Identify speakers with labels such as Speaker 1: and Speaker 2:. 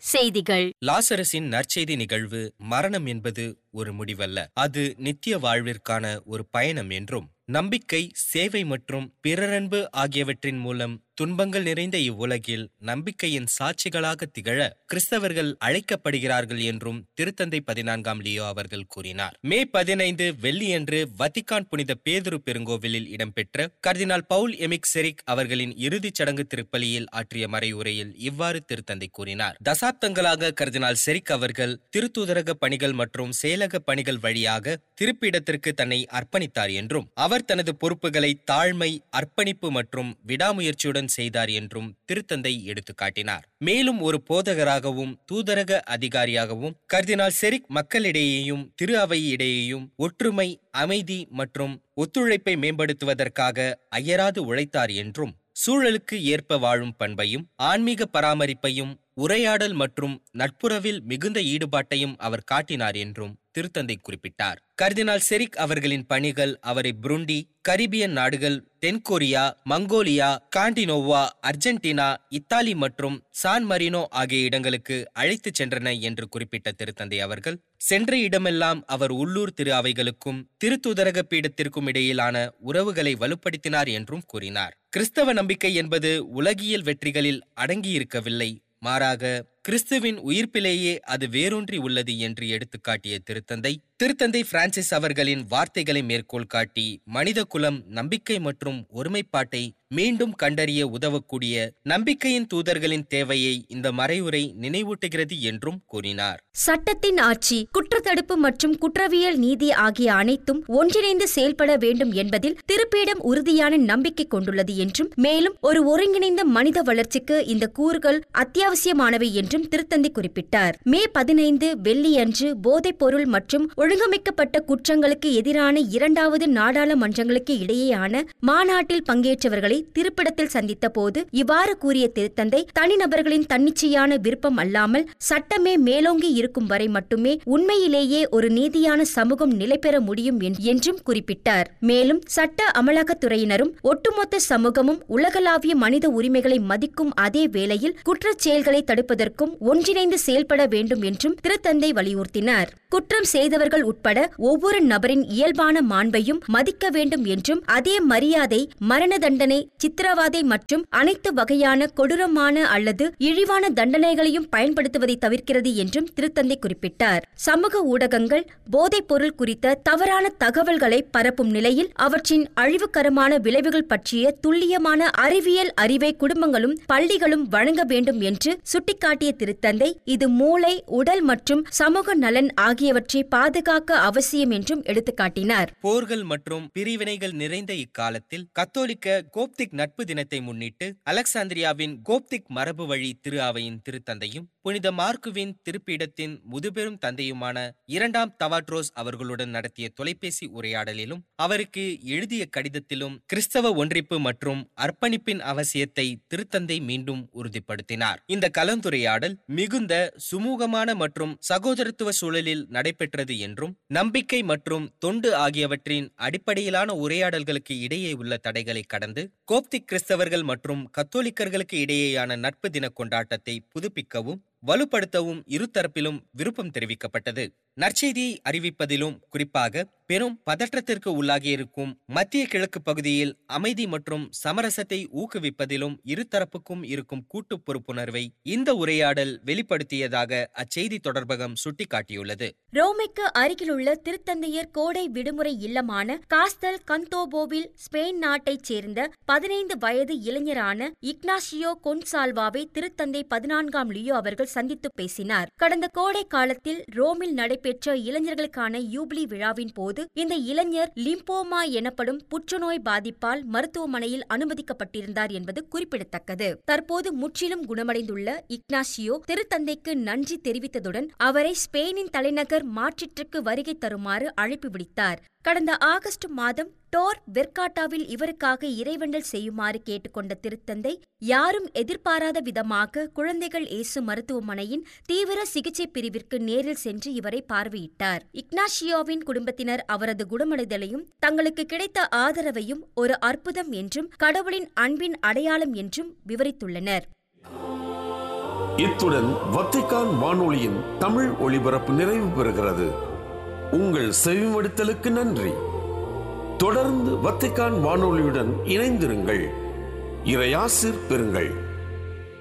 Speaker 1: செய்திகள்
Speaker 2: லாசரஸின் நற்செய்தி நிகழ்வு மரணம் என்பது ஒரு முடிவல்ல அது நித்திய வாழ்விற்கான ஒரு பயணம் என்றும் நம்பிக்கை சேவை மற்றும் பிறரன்பு ஆகியவற்றின் மூலம் துன்பங்கள் நிறைந்த இவ்வுலகில் நம்பிக்கையின் சாட்சிகளாக திகழ கிறிஸ்தவர்கள் அழைக்கப்படுகிறார்கள் என்றும் திருத்தந்தை பதினான்காம் லியோ அவர்கள் கூறினார் மே பதினைந்து வெள்ளியன்று வத்திக்கான் புனித பேதுரு பெருங்கோவிலில் இடம்பெற்ற கர்தினால் பவுல் எமிக் செரிக் அவர்களின் இறுதிச் சடங்கு திருப்பலியில் ஆற்றிய மறையுரையில் இவ்வாறு திருத்தந்தை கூறினார் தசாப்தங்களாக கர்தினால் செரிக் அவர்கள் திருத்தூதரக பணிகள் மற்றும் செயலக பணிகள் வழியாக திருப்பிடத்திற்கு தன்னை அர்ப்பணித்தார் என்றும் அவர் தனது பொறுப்புகளை தாழ்மை அர்ப்பணிப்பு மற்றும் விடாமுயற்சியுடன் செய்தார் என்றும் திருத்தந்தை எடுத்துக்காட்டினார் மேலும் ஒரு போதகராகவும் தூதரக அதிகாரியாகவும் கர்தினால் செரிக் மக்களிடையேயும் திரு அவையிடையேயும் ஒற்றுமை அமைதி மற்றும் ஒத்துழைப்பை மேம்படுத்துவதற்காக அயராது உழைத்தார் என்றும் சூழலுக்கு ஏற்ப வாழும் பண்பையும் ஆன்மீக பராமரிப்பையும் உரையாடல் மற்றும் நட்புறவில் மிகுந்த ஈடுபாட்டையும் அவர் காட்டினார் என்றும் திருத்தந்தை குறிப்பிட்டார் கர்தினால் செரிக் அவர்களின் பணிகள் அவரை புருண்டி கரிபியன் நாடுகள் தென்கொரியா மங்கோலியா காண்டினோவா அர்ஜென்டினா இத்தாலி மற்றும் சான் மரினோ ஆகிய இடங்களுக்கு அழைத்துச் சென்றன என்று குறிப்பிட்ட திருத்தந்தை அவர்கள் சென்ற இடமெல்லாம் அவர் உள்ளூர் திரு அவைகளுக்கும் திருத்துதரக பீடத்திற்கும் இடையிலான உறவுகளை வலுப்படுத்தினார் என்றும் கூறினார் கிறிஸ்தவ நம்பிக்கை என்பது உலகியல் வெற்றிகளில் அடங்கியிருக்கவில்லை மாறாக கிறிஸ்துவின் உயிர்ப்பிலேயே அது வேரூன்றி உள்ளது என்று எடுத்துக்காட்டிய திருத்தந்தை திருத்தந்தை பிரான்சிஸ் அவர்களின் வார்த்தைகளை மேற்கோள் காட்டி மனித குலம் நம்பிக்கை மற்றும் ஒருமைப்பாட்டை மீண்டும் கண்டறிய உதவக்கூடிய நம்பிக்கையின் தூதர்களின் தேவையை இந்த மறைவுரை நினைவூட்டுகிறது என்றும் கூறினார்
Speaker 1: சட்டத்தின் ஆட்சி குற்றத்தடுப்பு மற்றும் குற்றவியல் நீதி ஆகிய அனைத்தும் ஒன்றிணைந்து செயல்பட வேண்டும் என்பதில் திருப்பீடம் உறுதியான நம்பிக்கை கொண்டுள்ளது என்றும் மேலும் ஒரு ஒருங்கிணைந்த மனித வளர்ச்சிக்கு இந்த கூறுகள் அத்தியாவசியமானவை என்றும் திருத்தந்தை குறிப்பிட்டார் மே பதினைந்து வெள்ளியன்று போதைப் பொருள் மற்றும் ஒழுங்கமைக்கப்பட்ட குற்றங்களுக்கு எதிரான இரண்டாவது நாடாளுமன்றங்களுக்கு இடையேயான மாநாட்டில் பங்கேற்றவர்களை திருப்பிடத்தில் சந்தித்த போது இவ்வாறு கூறிய திருத்தந்தை தனிநபர்களின் தன்னிச்சையான விருப்பம் அல்லாமல் சட்டமே மேலோங்கி இருக்கும் வரை மட்டுமே உண்மையிலேயே ஒரு நீதியான சமூகம் நிலை பெற முடியும் என்றும் குறிப்பிட்டார் மேலும் சட்ட அமலாக்கத்துறையினரும் ஒட்டுமொத்த சமூகமும் உலகளாவிய மனித உரிமைகளை மதிக்கும் அதே வேளையில் குற்றச் செயல்களை தடுப்பதற்கும் ஒன்றிணைந்து செயல்பட வேண்டும் என்றும் திருத்தந்தை வலியுறுத்தினார் குற்றம் செய்தவர்கள் உட்பட ஒவ்வொரு நபரின் இயல்பான மாண்பையும் மதிக்க வேண்டும் என்றும் அதே மரியாதை மரண தண்டனை சித்திரவாதை மற்றும் அனைத்து வகையான கொடூரமான அல்லது இழிவான தண்டனைகளையும் பயன்படுத்துவதை தவிர்க்கிறது என்றும் திருத்தந்தை குறிப்பிட்டார் சமூக ஊடகங்கள் போதைப் பொருள் குறித்த தவறான தகவல்களை பரப்பும் நிலையில் அவற்றின் அழிவுகரமான விளைவுகள் பற்றிய துல்லியமான அறிவியல் அறிவை குடும்பங்களும் பள்ளிகளும் வழங்க வேண்டும் என்று சுட்டிக்காட்டிய திருத்தந்தை இது மூளை உடல் மற்றும் சமூக நலன் ஆகியவற்றை பாதுகாக்க அவசியம் என்றும் எடுத்துக்காட்டினார்
Speaker 2: போர்கள் மற்றும் பிரிவினைகள் நிறைந்த இக்காலத்தில் கத்தோலிக்க கோப்திக் நட்பு தினத்தை முன்னிட்டு அலெக்சாந்திரியாவின் கோப்திக் மரபு வழி திரு அவையின் திருத்தந்தையும் புனித மார்க்குவின் திருப்பீடத்தின் முதுபெரும் தந்தையுமான இரண்டாம் தவாட்ரோஸ் அவர்களுடன் நடத்திய தொலைபேசி உரையாடலிலும் அவருக்கு எழுதிய கடிதத்திலும் கிறிஸ்தவ ஒன்றிப்பு மற்றும் அர்ப்பணிப்பின் அவசியத்தை திருத்தந்தை மீண்டும் உறுதிப்படுத்தினார் இந்த கலந்துரையாடல் மிகுந்த சுமூகமான மற்றும் சகோதரத்துவ சூழலில் நடைபெற்றது என்றும் நம்பிக்கை மற்றும் தொண்டு ஆகியவற்றின் அடிப்படையிலான உரையாடல்களுக்கு இடையே உள்ள தடைகளை கடந்து கோப்திக் கிறிஸ்தவர்கள் மற்றும் கத்தோலிக்கர்களுக்கு இடையேயான நட்பு தின கொண்டாட்டத்தை புதுப்பிக்கவும் வலுப்படுத்தவும் இருதரப்பிலும் விருப்பம் தெரிவிக்கப்பட்டது நற்செய்தியை அறிவிப்பதிலும் குறிப்பாக பெரும் பதற்றத்திற்கு உள்ளாகியிருக்கும் மத்திய கிழக்கு பகுதியில் அமைதி மற்றும் சமரசத்தை ஊக்குவிப்பதிலும் இருதரப்புக்கும் இருக்கும் கூட்டு பொறுப்புணர்வை இந்த உரையாடல் வெளிப்படுத்தியதாக அச்செய்தி தொடர்பகம் சுட்டிக்காட்டியுள்ளது
Speaker 1: ரோமைக்கு அருகிலுள்ள திருத்தந்தையர் கோடை விடுமுறை இல்லமான காஸ்தல் கந்தோபோவில் ஸ்பெயின் நாட்டைச் சேர்ந்த பதினைந்து வயது இளைஞரான இக்னாஷியோ கொன்சால்வாவை திருத்தந்தை பதினான்காம் லியோ அவர்கள் சந்தித்து பேசினார் கடந்த கோடை காலத்தில் ரோமில் நடைபெற்ற இளைஞர்களுக்கான யூபிலி விழாவின் போது இந்த இளைஞர் லிம்போமா எனப்படும் புற்றுநோய் பாதிப்பால் மருத்துவமனையில் அனுமதிக்கப்பட்டிருந்தார் என்பது குறிப்பிடத்தக்கது தற்போது முற்றிலும் குணமடைந்துள்ள இக்னாஷியோ திருத்தந்தைக்கு நன்றி தெரிவித்ததுடன் அவரை ஸ்பெயினின் தலைநகர் மாற்றிற்றுக்கு வருகை தருமாறு அழைப்பு விடுத்தார் கடந்த ஆகஸ்ட் மாதம் டோர் வெர்காட்டாவில் இவருக்காக இறைவண்டல் செய்யுமாறு கேட்டுக்கொண்ட திருத்தந்தை யாரும் எதிர்பாராத விதமாக குழந்தைகள் இயேசு மருத்துவமனையின் தீவிர சிகிச்சை பிரிவிற்கு நேரில் சென்று இவரை பார்வையிட்டார் இக்னாஷியோவின் குடும்பத்தினர் அவரது குணமடைதலையும் தங்களுக்கு கிடைத்த ஆதரவையும் ஒரு அற்புதம் என்றும் கடவுளின் அன்பின் அடையாளம் என்றும் விவரித்துள்ளனர்
Speaker 3: இத்துடன் வத்திக்கான் வானொலியின் தமிழ் ஒளிபரப்பு நிறைவு பெறுகிறது உங்கள் செவிமடுத்தலுக்கு நன்றி தொடர்ந்து வத்திக்கான் வானொலியுடன் இணைந்திருங்கள் இறையாசிர் பெறுங்கள்